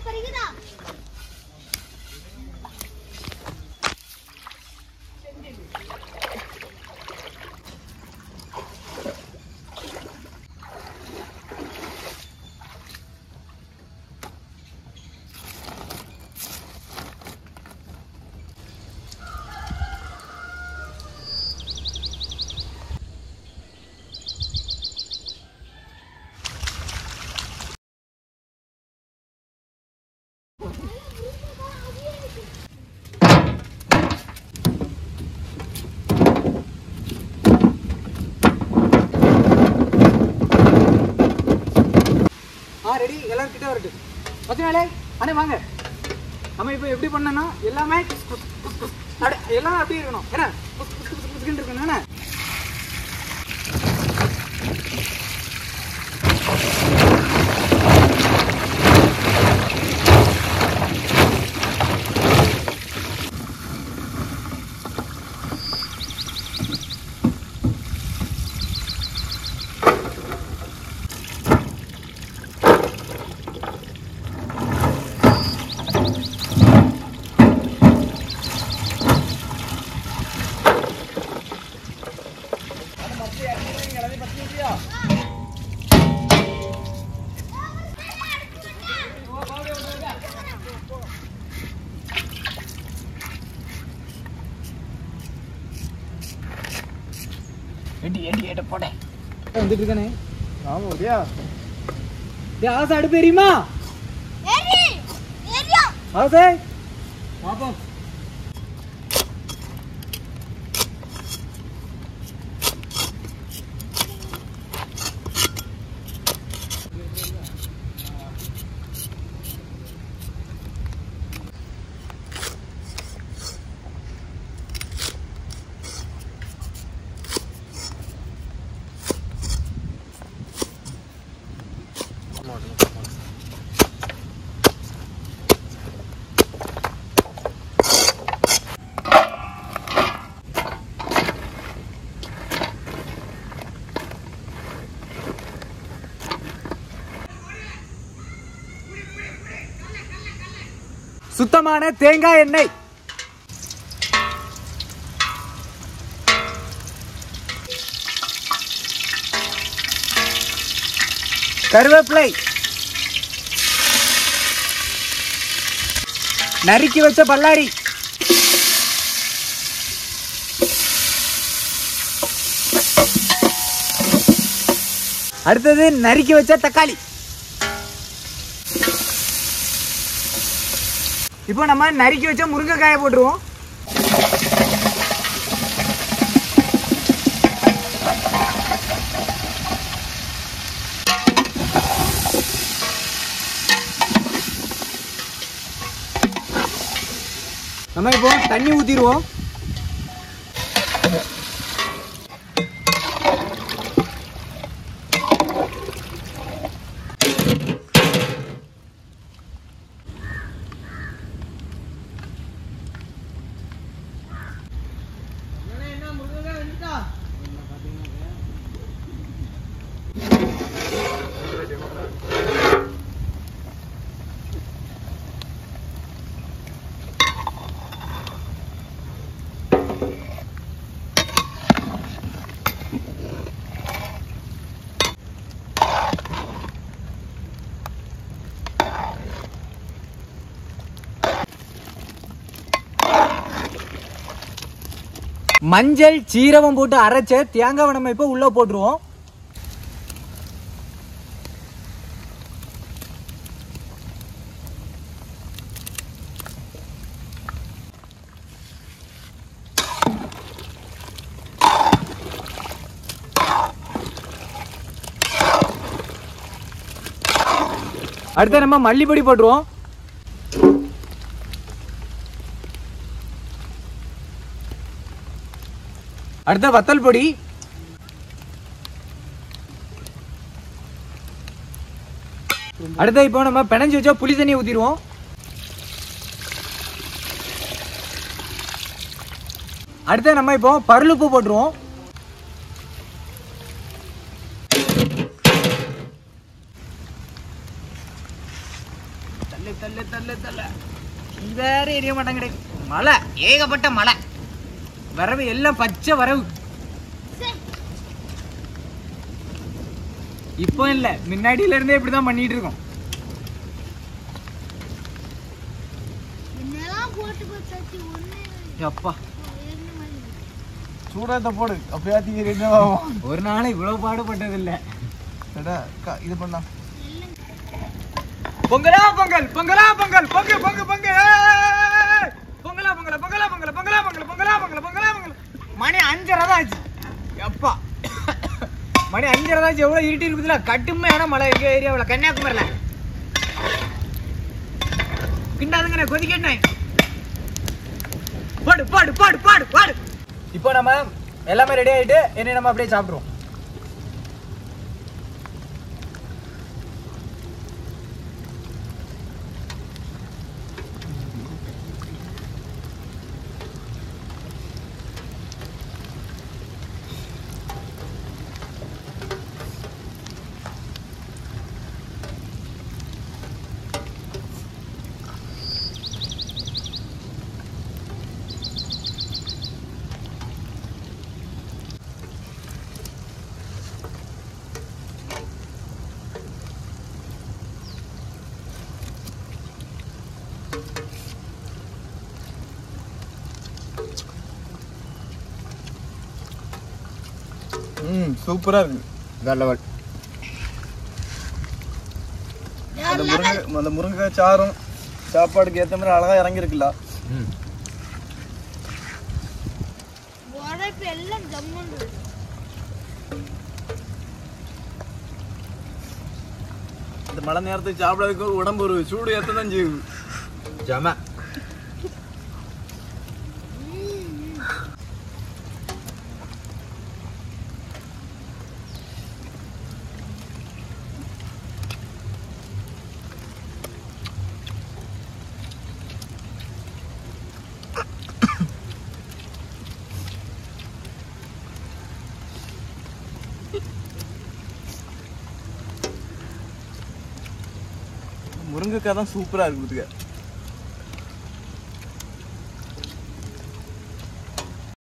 பறிக்குதா ஆ ready எல்லாரும் கிட்ட வரட்டும் பத்து நாளே அண்ணே வாங்க நம்ம இப்போ எப்படி பண்ணனா எல்லாமே குஸ் குஸ் குஸ் குஸ் அப்படி எல்லாம் அப்படியே இருக்கணும் என்ன குஸ் குஸ் குஸ் குஸ்ன்னு இருக்கணும் என்ன எட்டி எட்டி எட்ட போட வந்துட்டு இருக்கானே ஆமா ஓடியா டேய் ஆசை அடுப்பு எரியுமா ஏறி ஏறியா ஆசை பாப்போம் சுத்தமான தேங்காய் எண்ணெய் கருவேப்பிலை நறுக்கி வச்ச பல்லாரி அடுத்தது நறுக்கி வச்ச தக்காளி இப்போ நம்ம நறுக்கி வச்ச முருங்கைக்காயை போட்டுருவோம் நம்ம இப்போ தண்ணி ஊத்திடுவோம் மஞ்சள் சீரகம் போட்டு அரைச்ச தேங்காவை நம்ம இப்போ உள்ள போட்டுருவோம் அடுத்து நம்ம மல்லிப்பொடி போட்டுருவோம் அடுத்த வத்தல் பொடி அடுத்த இப்போ நம்ம பிணைஞ்சு வச்சா புளி தண்ணி ஊத்திடுவோம் அடுத்து நம்ம இப்போ பருளுப்பு போட்டுருவோம் தள்ளு தள்ளு தள்ளு தள்ளு இது வேற எரிய மாட்டாங்கடே மழை ஏகப்பட்ட மழை வரவு எல்லாம் பச்சை வரவு சரி இப்போ இல்ல முன்னாடியில இருந்தே இப்படிதான் பண்ணிட்டு இருக்கோம் என்னெல்லாம் போட்டு போச்சாச்சு ஒண்ணு அப்பா என்ன மாதிரி சூடாத்த போடு அப்பயாத்தி என்னவாகும் ஒரு நாள் இவ்வளவு பாடுபட்டது இல்ல எடா க- இது பண்ணா எல்லாம் பொங்கலா பொங்கல் பொங்கலா பொங்கல் பொங்கு பொங்கு பொங்கு ஏய்! பொங்கலா பொங்கல பொங்கலா பொங்கல பொங்கலா பொங்கல பொங்கலா பொங்கல பொங்கலா பொங்கல் மணி அஞ்சரை தான் ஆச்சு அப்பா மணி அஞ்சரை தான் ஆச்சு எவ்வளவு இருட்டி இருக்குதுல கட்டுமையான மழை எங்க ஏரியாவில் கன்னியாகுமரியில கிண்டாதுங்கண்ணே கொதிக்கண்ணே பாடு பாடு பாடு பாடு பாடு இப்போ நம்ம எல்லாமே ரெடி ஆயிட்டு என்ன நம்ம அப்படியே சாப்பிடுவோம் ம் சூப்பரா இருக்கு வேற லெவல் அந்த முருங்கை அந்த முருங்கைக்காய் சாரும் சாப்பாடுக்கு ஏத்த மாதிரி அழகா இறங்கிருக்குல்ல உரைப்பு எல்லாம் ஜம்முன்னு இந்த மழை நேரத்துக்கு சாப்பிடாதுக்கு ஒரு உடம்பு ஒரு சூடு ஏத்த தான் செய்யுது ஜம முருங்கைக்காய் தான் சூப்பரா இருக்கு பாத்துக்க